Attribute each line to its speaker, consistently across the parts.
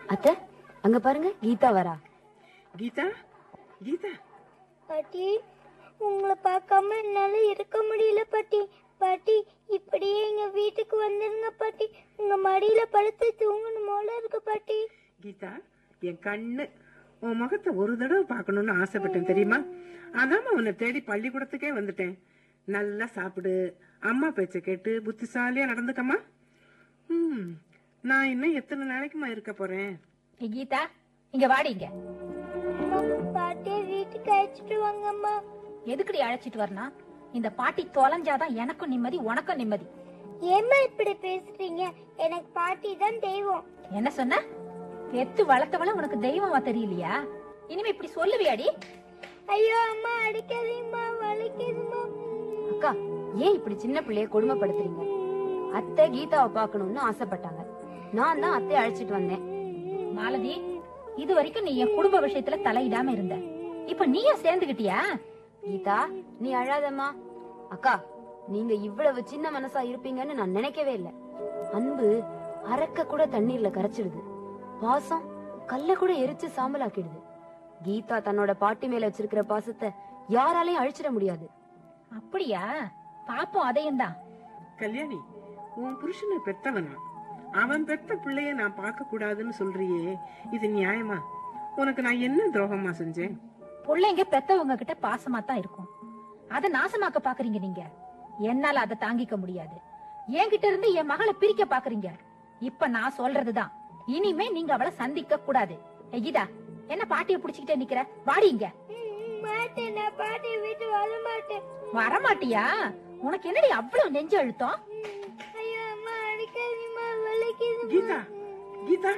Speaker 1: அத்தை அங்க பாருங்க கீதா வரா
Speaker 2: கீதா கீதா
Speaker 3: பாட்டி உங்களை பார்க்காம என்னால இருக்க முடியல பாட்டி பாட்டி இப்படியே எங்க வீட்டுக்கு வந்துருங்க பாட்டி உங்க மடியில படுத்து தூங்கணும் போல இருக்கு பாட்டி
Speaker 2: கீதா என் கண்ணு உன் முகத்தை ஒரு தடவை பார்க்கணும்னு ஆசைப்பட்டேன் தெரியுமா அதாம உன்னை தேடி பள்ளிக்கூடத்துக்கே வந்துட்டேன் நல்லா சாப்பிடு அம்மா பேச்ச கேட்டு புத்திசாலியா நடந்துக்கம்மா ம் நான் இன்னும் எத்தனை நாளைக்குமா இருக்க போறேன்
Speaker 4: ஏய் கீதா இங்க வாடி இங்க
Speaker 3: அம்மா, பாட்டியை வீட்டுக்கு அழைச்சிட்டு வாங்கம்மா
Speaker 4: எதுக்குடி அழைச்சிட்டு வரணும் இந்த பாட்டி தொலைஞ்சாதான் எனக்கும் நிம்மதி உனக்கும் நிம்மதி
Speaker 3: ஏம்மா இப்படி பேசுறீங்க எனக்கு பாட்டி தான் தெய்வம்
Speaker 4: என்ன சொன்ன பெத்து வளர்த்தவள உனக்கு தெய்வமா தெரியலையா இனிமே இப்படி சொல்லுவியாடி
Speaker 3: ஐயோ அம்மா அடிக்காதீங்கம்மா வலிக்குதும்மா
Speaker 1: அக்கா ஏன் இப்படி சின்ன பிள்ளைய கொடுமைப்படுத்துறீங்க அத்தை கீதாவை பார்க்கணும்னு ஆசைப்பட்டாங்க நான் தான் அத்தையை அழைச்சிட்டு வந்தேன்
Speaker 4: மாலதி இது வரைக்கும் நீ என் குடும்ப விஷயத்துல தலையிடாம இருந்த இப்ப நீயே சேர்ந்துகிட்டியா
Speaker 1: கீதா நீ அழாதம்மா அக்கா நீங்க இவ்வளவு சின்ன மனசா இருப்பீங்கன்னு நான் நினைக்கவே இல்ல அன்பு அறக்க கூட தண்ணீர்ல கரைச்சிடுது பாசம் கல்ல கூட எரிச்சு சாம்பலாக்கிடுது கீதா தன்னோட பாட்டி மேல வச்சிருக்கிற பாசத்தை யாராலையும் அழிச்சிட முடியாது
Speaker 4: அப்படியா பாப்போம் அதையும் தான்
Speaker 2: கல்யாணி உன் புருஷனை பெத்தவனா அவன் பெத்த பிள்ளைய நான் பார்க்க கூடாதுன்னு சொல்றியே இது நியாயமா உனக்கு நான் என்ன துரோகமா செஞ்சேன்
Speaker 4: பிள்ளைங்க பெத்தவங்க கிட்ட பாசமா தான் இருக்கும் அத நாசமாக்க பாக்குறீங்க நீங்க என்னால அதை தாங்கிக்க முடியாது என்கிட்ட இருந்து என் மகளை பிரிக்க பாக்குறீங்க இப்ப நான் சொல்றதுதான் இனிமே நீங்க அவளை சந்திக்க கூடாது ஏய் கீதா என்ன பாட்டிய புடிச்சுக்கிட்டே நிக்கிற வாடி இங்க
Speaker 3: ம், மாட்டேன் நான் பாட்டியை விட்டு வர மாட்டேன்
Speaker 4: வரமாட்டியா உனக்கு என்னடி அவ்வளவு நெஞ்சு அழுத்தம்
Speaker 3: ஐயோ அம்மா அடிக்காதீங்கம்மா வலிக்குதும்மா
Speaker 2: கீதா கீதா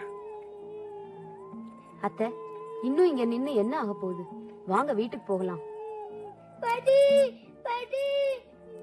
Speaker 1: அத்தை இன்னும் இங்க நின்னு என்ன ஆக போகுது வாங்க வீட்டுக்கு போகலாம்
Speaker 3: பாட்டி பாட்டி